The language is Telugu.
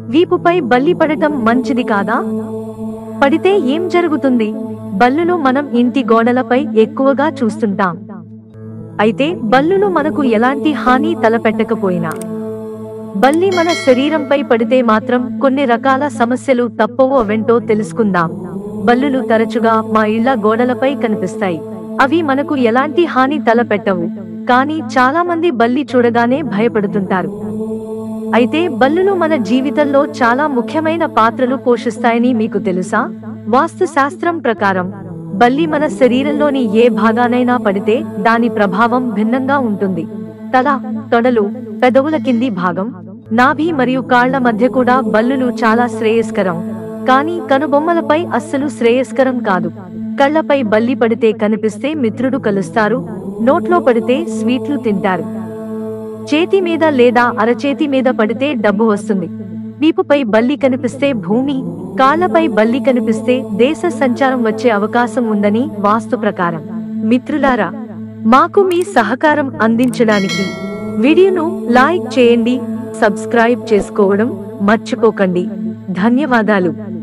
వీపుపై బల్లి పడటం మంచిది కాదా పడితే ఏం జరుగుతుంది బల్లులు మనం ఇంటి గోడలపై ఎక్కువగా చూస్తుంటాం అయితే బల్లులు మనకు ఎలాంటి హాని తలపెట్టకపోయినా బల్లి మన శరీరంపై పడితే మాత్రం కొన్ని రకాల సమస్యలు తప్పవో వెంటో తెలుసుకుందాం బల్లులు తరచుగా మా ఇళ్ల గోడలపై కనిపిస్తాయి అవి మనకు ఎలాంటి హాని తలపెట్టవు కానీ చాలా మంది బల్లి చూడగానే భయపడుతుంటారు అయితే బల్లులు మన జీవితంలో చాలా ముఖ్యమైన పాత్రలు పోషిస్తాయని మీకు తెలుసా వాస్తు శాస్త్రం ప్రకారం బల్లి మన శరీరంలోని ఏ భాగానైనా పడితే దాని ప్రభావం భిన్నంగా ఉంటుంది తల తొడలు పెదవుల కింది భాగం నాభి మరియు కాళ్ల మధ్య కూడా బల్లులు చాలా శ్రేయస్కరం కానీ కనుబొమ్మలపై అస్సలు శ్రేయస్కరం కాదు కళ్లపై బల్లి పడితే కనిపిస్తే మిత్రుడు కలుస్తారు నోట్లో పడితే స్వీట్లు తింటారు చేతి మీద లేదా అరచేతి మీద పడితే డబ్బు వస్తుంది వీపుపై బల్లి కనిపిస్తే భూమి కాళ్లపై బల్లి కనిపిస్తే దేశ సంచారం వచ్చే అవకాశం ఉందని వాస్తు ప్రకారం మిత్రులారా మాకు మీ సహకారం అందించడానికి వీడియోను లైక్ చేయండి సబ్స్క్రైబ్ చేసుకోవడం మర్చిపోకండి ధన్యవాదాలు